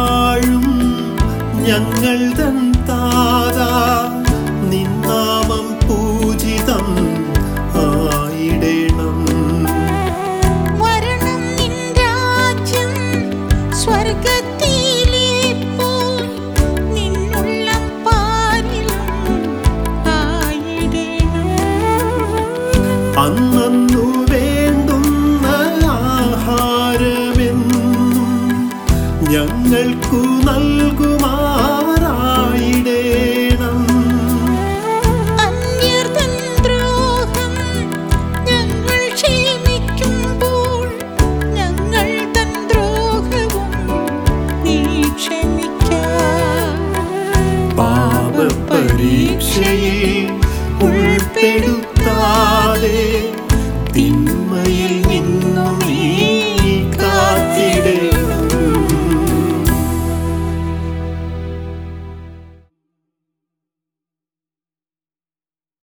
വാഴും ഞങ്ങൾ തൻ താതാ നിന്നാമം പൂജിതം ആയിടേണം വരണം നിൻ രാജ്യം സ്വർഗത്തിലെ പോൽ നിന്നുള്ളം പാരിലും ആയിടേണം അന്നു വേണ്ടുന്ന ആഹാരമെന്നും ഞങ്ങൾക്കു നൽകുമാറായിടേണം അന്യർ തൻ ദ്രോഹം ഞങ്ങൾ ക്ഷമിക്കുമ്പോൾ ഞങ്ങൾ തൻ ദ്രോഹവും നീ ക്ഷമിക്കാം പാപപരീക്ഷയിൽ ഉൾപ്പെടുത്താതെ